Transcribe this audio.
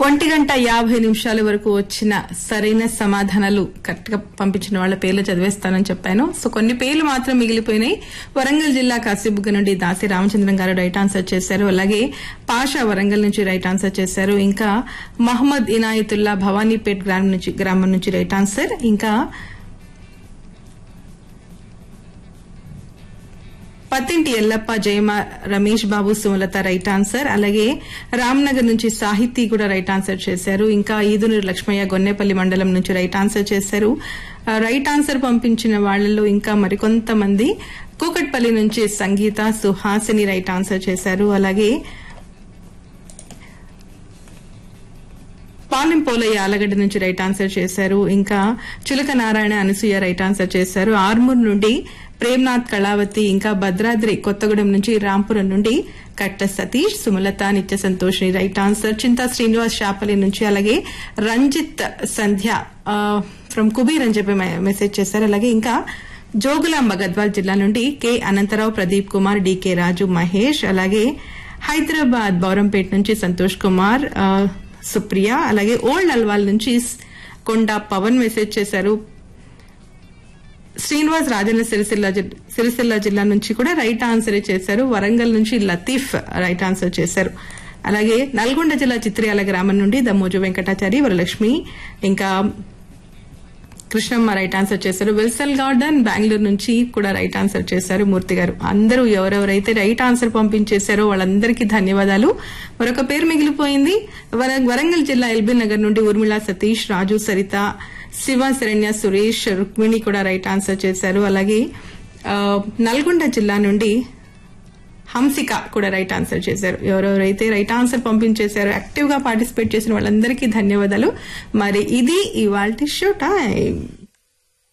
ఒంటి గంట యాభై నిమిషాల వరకు వచ్చిన సరైన సమాధానాలు కరెక్ట్ గా పంపించిన వాళ్ళ పేర్లు చదివేస్తానని చెప్పాను సో కొన్ని పేర్లు మాత్రం మిగిలిపోయినాయి వరంగల్ జిల్లా కాశీబుగ్గ నుండి దాసి రామచంద్రం గారు రైట్ ఆన్సర్ చేశారు అలాగే పాషా వరంగల్ నుంచి రైట్ ఆన్సర్ చేశారు ఇంకా మహమ్మద్ ఇనాయతుల్లా భవానీపేట్ గ్రామం నుంచి గ్రామం నుంచి రైట్ ఆన్సర్ ఇంకా పత్తింటి ఎల్లప్ప జయమ రమేష్ బాబు సుమలత రైట్ ఆన్సర్ అలాగే రామ్నగర్ నుంచి సాహితీ కూడా రైట్ ఆన్సర్ చేశారు ఇంకా ఈదునూరు లక్ష్మయ్య గొన్నేపల్లి మండలం నుంచి రైట్ ఆన్సర్ చేశారు ఆ, రైట్ ఆన్సర్ పంపించిన వాళ్ళలో ఇంకా మరికొంతమంది కూకట్పల్లి నుంచి సంగీత సుహాసిని రైట్ ఆన్సర్ చేశారు అలాగే పాలెం పోలయ్య ఆలగడ్డ నుంచి రైట్ ఆన్సర్ చేశారు ఇంకా చులక నారాయణ అనసూయ రైట్ ఆన్సర్ చేశారు ఆర్మూర్ నుండి ప్రేమ్నాథ్ కళావతి ఇంకా భద్రాద్రి కొత్తగూడెం నుంచి రాంపురం నుండి కట్ట సతీష్ సుమలత నిత్య సంతోషిని రైట్ ఆన్సర్ చింతా శ్రీనివాస్ శాపలి నుంచి అలాగే రంజిత్ సంధ్య ఫ్రమ్ కుబీర్ అని చెప్పి మె- మెసేజ్ చేశారు అలాగే ఇంకా జోగులాంబ గద్వాల్ జిల్లా నుండి కె అనంతరావు ప్రదీప్ కుమార్ డికే రాజు మహేష్ అలాగే హైదరాబాద్ బౌరంపేట నుంచి సంతోష్ కుమార్ ఆ, సుప్రియ అలాగే ఓల్డ్ అల్వాల్ నుంచి స్- కొండ పవన్ మెసేజ్ చేశారు శ్రీనివాస్ రాజన్న సిరిసిల్ల జి- సిరిసిల్ల జిల్లా నుంచి కూడా రైట్ ఆన్సర్ చేశారు వరంగల్ నుంచి లతీఫ్ రైట్ ఆన్సర్ చేశారు అలాగే నల్గొండ జిల్లా చిత్రియాల గ్రామం నుండి దమ్మోజు వెంకటాచారి వరలక్ష్మి ఇంకా కృష్ణమ్మ రైట్ ఆన్సర్ చేశారు విల్సన్ గార్డెన్ బెంగళూరు నుంచి కూడా రైట్ ఆన్సర్ చేశారు మూర్తి గారు అందరూ ఎవరెవరైతే రైట్ ఆన్సర్ పంపించేశారో వాళ్ళందరికీ ధన్యవాదాలు మరొక పేరు మిగిలిపోయింది వర- వరంగల్ జిల్లా ఎల్బీ నగర్ నుండి ఊర్మిళ సతీష్ రాజు సరిత శివ శరణ్య సురేష్ రుక్మిణి కూడా రైట్ ఆన్సర్ చేశారు అలాగే ఆ, నల్గొండ జిల్లా నుండి హంసిక కూడా రైట్ ఆన్సర్ చేశారు ఎవరెవరైతే రైట్ ఆన్సర్ పంపించేశారో యాక్టివ్ గా పార్టిసిపేట్ చేసిన వాళ్ళందరికీ ధన్యవాదాలు మరి ఇది ఇవాల్టి షో టైం